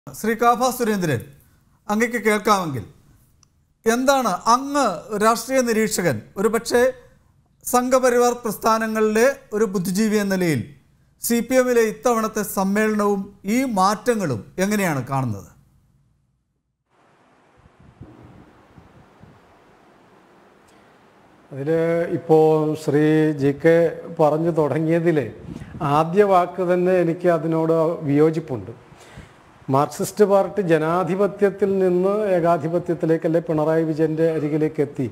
ശ്രീ കാഫ സുരേന്ദ്രൻ അങ്ങക്ക് കേൾക്കാമെങ്കിൽ എന്താണ് അങ്ങ് രാഷ്ട്രീയ നിരീക്ഷകൻ ഒരുപക്ഷെ സംഘപരിവാർ പ്രസ്ഥാനങ്ങളിലെ ഒരു ബുദ്ധിജീവി എന്ന നിലയിൽ സി പി എമ്മിലെ ഇത്തവണത്തെ സമ്മേളനവും ഈ മാറ്റങ്ങളും എങ്ങനെയാണ് കാണുന്നത് അതിൽ ഇപ്പോൾ ശ്രീ ജി കെ പറഞ്ഞു തുടങ്ങിയതിൽ ആദ്യ വാക്ക് തന്നെ എനിക്ക് അതിനോട് വിയോജിപ്പുണ്ട് മാർക്സിസ്റ്റ് പാർട്ടി ജനാധിപത്യത്തിൽ നിന്ന് ഏകാധിപത്യത്തിലേക്ക് അല്ലെ പിണറായി വിജയൻ്റെ അരികിലേക്ക് എത്തി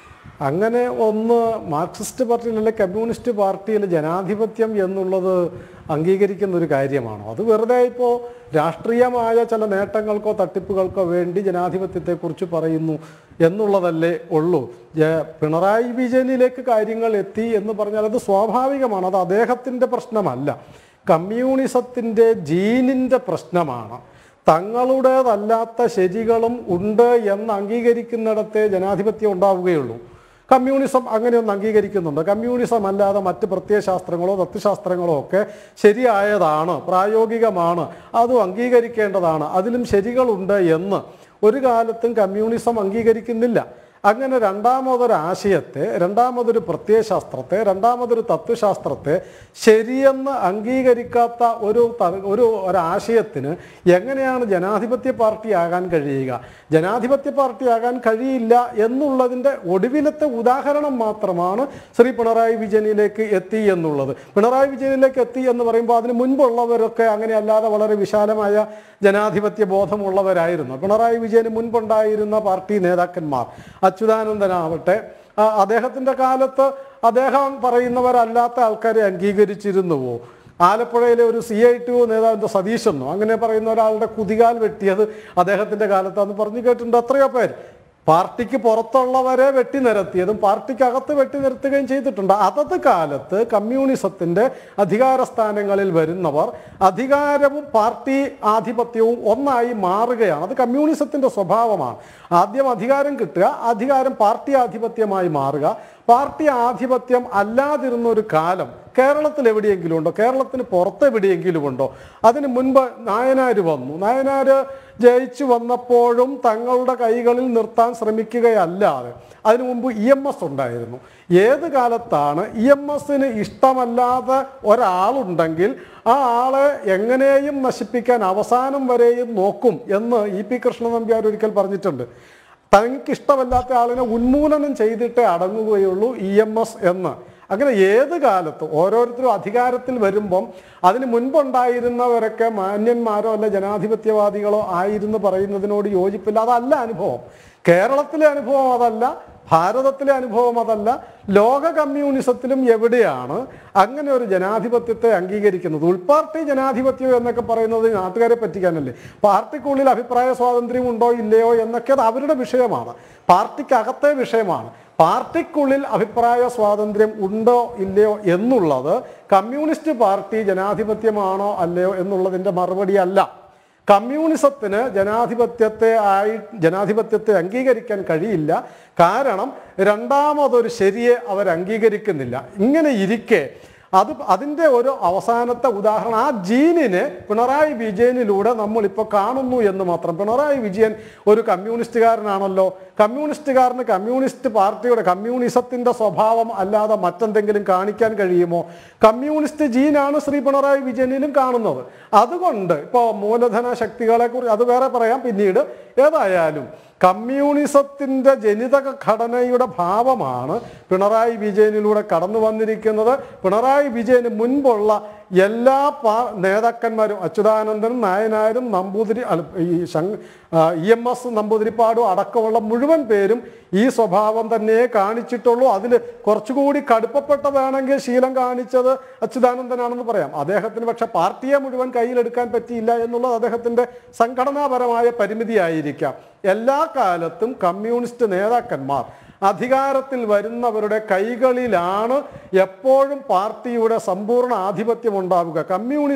അങ്ങനെ ഒന്ന് മാർക്സിസ്റ്റ് പാർട്ടിയിൽ അല്ലെ കമ്മ്യൂണിസ്റ്റ് പാർട്ടിയിൽ ജനാധിപത്യം എന്നുള്ളത് അംഗീകരിക്കുന്ന ഒരു കാര്യമാണോ അത് വെറുതെ ഇപ്പോൾ രാഷ്ട്രീയമായ ചില നേട്ടങ്ങൾക്കോ തട്ടിപ്പുകൾക്കോ വേണ്ടി ജനാധിപത്യത്തെക്കുറിച്ച് പറയുന്നു എന്നുള്ളതല്ലേ ഉള്ളൂ ജ- പിണറായി വിജയനിലേക്ക് കാര്യങ്ങൾ എത്തി എന്ന് പറഞ്ഞാൽ അത് സ്വാഭാവികമാണ് അത് അദ്ദേഹത്തിൻ്റെ പ്രശ്നമല്ല കമ്മ്യൂണിസത്തിൻ്റെ ജീനിൻ്റെ പ്രശ്നമാണ് തങ്ങളുടേതല്ലാത്ത ശരികളും ഉണ്ട് എന്ന് അംഗീകരിക്കുന്നിടത്തെ ജനാധിപത്യം ഉണ്ടാവുകയുള്ളൂ കമ്മ്യൂണിസം അങ്ങനെയൊന്ന് അംഗീകരിക്കുന്നുണ്ട് കമ്മ്യൂണിസം അല്ലാതെ മറ്റ് പ്രത്യയശാസ്ത്രങ്ങളോ തത്വശാസ്ത്രങ്ങളോ ഒക്കെ ശരിയായതാണ് പ്രായോഗികമാണ് അതും അംഗീകരിക്കേണ്ടതാണ് അതിലും ശരികളുണ്ട് എന്ന് ഒരു കാലത്തും കമ്മ്യൂണിസം അംഗീകരിക്കുന്നില്ല അങ്ങനെ രണ്ടാമതൊരു ആശയത്തെ രണ്ടാമതൊരു പ്രത്യയശാസ്ത്രത്തെ രണ്ടാമതൊരു തത്വശാസ്ത്രത്തെ ശരിയെന്ന് അംഗീകരിക്കാത്ത ഒരു ത- ഒരു ഒരാശയത്തിന് എങ്ങനെയാണ് ജനാധിപത്യ പാർട്ടിയാകാൻ കഴിയുക ജനാധിപത്യ പാർട്ടിയാകാൻ കഴിയില്ല എന്നുള്ളതിൻ്റെ ഒടുവിലത്തെ ഉദാഹരണം മാത്രമാണ് ശ്രീ പിണറായി വിജയനിലേക്ക് എത്തി എന്നുള്ളത് പിണറായി വിജയനിലേക്ക് എത്തി എന്ന് പറയുമ്പോൾ അതിന് മുൻപുള്ളവരൊക്കെ അങ്ങനെ അല്ലാതെ വളരെ വിശാലമായ ജനാധിപത്യ ബോധമുള്ളവരായിരുന്നു പിണറായി വിജയന് മുൻപുണ്ടായിരുന്ന പാർട്ടി നേതാക്കന്മാർ അച്യുതാനന്ദനാവട്ടെ ആ, അദ്ദേഹത്തിന്റെ കാലത്ത് അദ്ദേഹം പറയുന്നവരല്ലാത്ത ആൾക്കാരെ അംഗീകരിച്ചിരുന്നുവോ ആലപ്പുഴയിലെ ഒരു സി ഐ ടി നേതാവിൻ്റെ സതീശെന്നോ അങ്ങനെ പറയുന്ന ഒരാളുടെ കുതികാൽ വെട്ടിയത് അദ്ദേഹത്തിന്റെ കാലത്താന്ന് പറഞ്ഞു കേട്ടിട്ടുണ്ട് എത്രയോ പേര് പാർട്ടിക്ക് പുറത്തുള്ളവരെ വെട്ടി നിരത്തിയതും പാർട്ടിക്കകത്ത് വെട്ടി നിരത്തുകയും ചെയ്തിട്ടുണ്ട് അതത് കാലത്ത് കമ്മ്യൂണിസത്തിന്റെ അധികാര സ്ഥാനങ്ങളിൽ വരുന്നവർ അധികാരവും പാർട്ടി ആധിപത്യവും ഒന്നായി മാറുകയാണ് അത് കമ്മ്യൂണിസത്തിന്റെ സ്വഭാവമാണ് ആദ്യം അധികാരം കിട്ടുക അധികാരം പാർട്ടി ആധിപത്യമായി മാറുക പാർട്ടി ആധിപത്യം അല്ലാതിരുന്ന ഒരു കാലം കേരളത്തിൽ എവിടെയെങ്കിലും ഉണ്ടോ കേരളത്തിന് പുറത്ത് എവിടെയെങ്കിലും ഉണ്ടോ അതിന് മുൻപ് നായനാര് വന്നു നായനാര് ജയിച്ചു വന്നപ്പോഴും തങ്ങളുടെ കൈകളിൽ നിർത്താൻ ശ്രമിക്കുകയല്ലാതെ അതിനു മുമ്പ് ഇ എം എസ് ഉണ്ടായിരുന്നു ഏത് കാലത്താണ് ഇ എം എസിന് ഇഷ്ടമല്ലാതെ ഒരാളുണ്ടെങ്കിൽ ആ ആളെ എങ്ങനെയും നശിപ്പിക്കാൻ അവസാനം വരെയും നോക്കും എന്ന് ഇ പി കൃഷ്ണ നമ്പ്യാർ ഒരിക്കൽ പറഞ്ഞിട്ടുണ്ട് തനിക്ക് ഇഷ്ടമല്ലാത്ത ആളിനെ ഉന്മൂലനം ചെയ്തിട്ടേ അടങ്ങുകയുള്ളൂ ഇ എം എസ് എന്ന് അങ്ങനെ ഏത് കാലത്ത് ഓരോരുത്തരും അധികാരത്തിൽ വരുമ്പം അതിന് മുൻപുണ്ടായിരുന്നവരൊക്കെ മാന്യന്മാരോ അല്ല ജനാധിപത്യവാദികളോ ആയിരുന്നു പറയുന്നതിനോട് യോജിപ്പില്ല അതല്ല അനുഭവം കേരളത്തിലെ അനുഭവം അതല്ല ഭാരതത്തിലെ അനുഭവം അതല്ല ലോക കമ്മ്യൂണിസത്തിലും എവിടെയാണ് അങ്ങനെ ഒരു ജനാധിപത്യത്തെ അംഗീകരിക്കുന്നത് ഉൾപാർട്ടി ജനാധിപത്യം എന്നൊക്കെ പറയുന്നത് നാട്ടുകാരെ പറ്റിക്കാനല്ലേ പാർട്ടിക്കുള്ളിൽ അഭിപ്രായ സ്വാതന്ത്ര്യം ഉണ്ടോ ഇല്ലയോ എന്നൊക്കെ അത് അവരുടെ വിഷയമാണ് പാർട്ടിക്കകത്തെ വിഷയമാണ് പാർട്ടിക്കുള്ളിൽ അഭിപ്രായ സ്വാതന്ത്ര്യം ഉണ്ടോ ഇല്ലയോ എന്നുള്ളത് കമ്മ്യൂണിസ്റ്റ് പാർട്ടി ജനാധിപത്യമാണോ അല്ലയോ എന്നുള്ളതിൻ്റെ മറുപടി അല്ല കമ്മ്യൂണിസത്തിന് ജനാധിപത്യത്തെ ആയി ജനാധിപത്യത്തെ അംഗീകരിക്കാൻ കഴിയില്ല കാരണം രണ്ടാമതൊരു ശരിയെ അവർ അംഗീകരിക്കുന്നില്ല ഇങ്ങനെ ഇരിക്കെ അത് അതിൻ്റെ ഒരു അവസാനത്തെ ഉദാഹരണം ആ ജീനിനെ പിണറായി വിജയനിലൂടെ നമ്മളിപ്പോൾ കാണുന്നു എന്ന് മാത്രം പിണറായി വിജയൻ ഒരു കമ്മ്യൂണിസ്റ്റുകാരനാണല്ലോ കമ്മ്യൂണിസ്റ്റുകാരന് കമ്മ്യൂണിസ്റ്റ് പാർട്ടിയുടെ കമ്മ്യൂണിസത്തിൻ്റെ സ്വഭാവം അല്ലാതെ മറ്റെന്തെങ്കിലും കാണിക്കാൻ കഴിയുമോ കമ്മ്യൂണിസ്റ്റ് ജീനാണ് ശ്രീ പിണറായി വിജയനിലും കാണുന്നത് അതുകൊണ്ട് ഇപ്പോൾ മൂലധന ശക്തികളെ കുറിച്ച് അത് വേറെ പറയാം പിന്നീട് ഏതായാലും കമ്മ്യൂണിസത്തിൻ്റെ ജനിതക ഘടനയുടെ ഭാവമാണ് പിണറായി വിജയനിലൂടെ കടന്നു വന്നിരിക്കുന്നത് പിണറായി വിജയന് മുൻപുള്ള എല്ലാ പാ നേതാക്കന്മാരും അച്യുതാനന്ദനും നായനാരും നമ്പൂതിരി അല്ല, ഈ ശങ് ഇ എം എസ് നമ്പൂതിരിപ്പാടും അടക്കമുള്ള മുഴുവൻ പേരും ഈ സ്വഭാവം തന്നെ കാണിച്ചിട്ടുള്ളൂ അതിൽ കുറച്ചുകൂടി കടുപ്പപ്പെട്ട വേണമെങ്കിൽ ശീലം കാണിച്ചത് അച്യുതാനന്ദനാണെന്ന് പറയാം അദ്ദേഹത്തിന് പക്ഷെ പാർട്ടിയെ മുഴുവൻ കയ്യിലെടുക്കാൻ പറ്റിയില്ല എന്നുള്ളത് അദ്ദേഹത്തിൻ്റെ സംഘടനാപരമായ പരിമിതിയായിരിക്കാം എല്ലാ കാലത്തും കമ്മ്യൂണിസ്റ്റ് നേതാക്കന്മാർ അധികാരത്തിൽ വരുന്നവരുടെ കൈകളിലാണ് എപ്പോഴും പാർട്ടിയുടെ സമ്പൂർണ്ണ ആധിപത്യം ഉണ്ടാവുക കമ്മ്യൂണിസം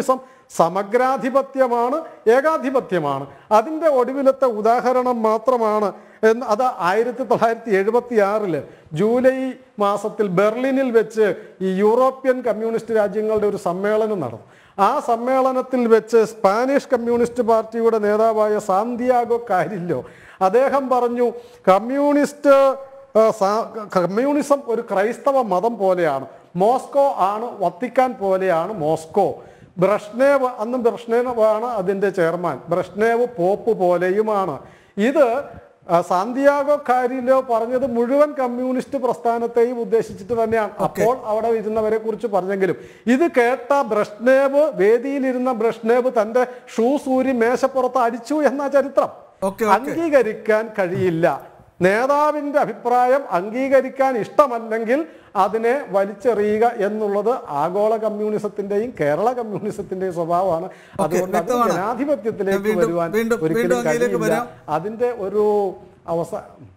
സമഗ്രാധിപത്യമാണ് ഏകാധിപത്യമാണ് അതിൻ്റെ ഒടുവിലത്തെ ഉദാഹരണം മാത്രമാണ് എന്ന് അത് ആയിരത്തി തൊള്ളായിരത്തി എഴുപത്തി ആറില് ജൂലൈ മാസത്തിൽ ബെർലിനിൽ വെച്ച് ഈ യൂറോപ്യൻ കമ്മ്യൂണിസ്റ്റ് രാജ്യങ്ങളുടെ ഒരു സമ്മേളനം നടന്നു ആ സമ്മേളനത്തിൽ വെച്ച് സ്പാനിഷ് കമ്മ്യൂണിസ്റ്റ് പാർട്ടിയുടെ നേതാവായ സാന്തിയാഗോ കാരില്ലോ അദ്ദേഹം പറഞ്ഞു കമ്മ്യൂണിസ്റ്റ് ആ, സാ- കമ്മ്യൂണിസം ഒരു ക്രൈസ്തവ മതം പോലെയാണ് മോസ്കോ ആണ് വത്തിക്കാൻ പോലെയാണ് മോസ്കോ ബ്രഷ്നേവ് അന്ന് ബ്രഷ്നേവാണ് അതിൻ്റെ ചെയർമാൻ ബ്രഷ്നേവ് പോപ്പ് പോലെയുമാണ് ഇത് ആ, സാന്തിയാഗോ കാരിലോ പറഞ്ഞത് മുഴുവൻ കമ്മ്യൂണിസ്റ്റ് പ്രസ്ഥാനത്തെയും ഉദ്ദേശിച്ചിട്ട് തന്നെയാണ് അപ്പോൾ അവിടെ ഇരുന്നവരെ കുറിച്ച് പറഞ്ഞെങ്കിലും ഇത് കേട്ട ബ്രഷ്നേവ് വേദിയിലിരുന്ന ബ്രഷ്നേവ് തന്റെ ഷൂ സൂരി മേശപ്പുറത്ത് അടിച്ചു എന്ന ചരിത്രം ഓക്കെ, ഓക്കെ. അംഗീകരിക്കാൻ കഴിയില്ല നേതാവിന്റെ അഭിപ്രായം അംഗീകരിക്കാൻ ഇഷ്ടമല്ലെങ്കിൽ അതിനെ വലിച്ചെറിയുക എന്നുള്ളത് ആഗോള കമ്മ്യൂണിസത്തിന്റെയും കേരള കമ്മ്യൂണിസത്തിന്റെയും സ്വഭാവമാണ് അതുകൊണ്ട് അത് വ്യക്തമാണ്. ജനാധിപത്യത്തിലേക്ക് വീണ്ടും- വരുവാൻ വീണ്ടും- ഒരിക്കലും വീണ്ടും അങ്ങയിലേക്ക് കഴിയില്ല വരാം. അതിന്റെ ഒരു അവസ്ഥ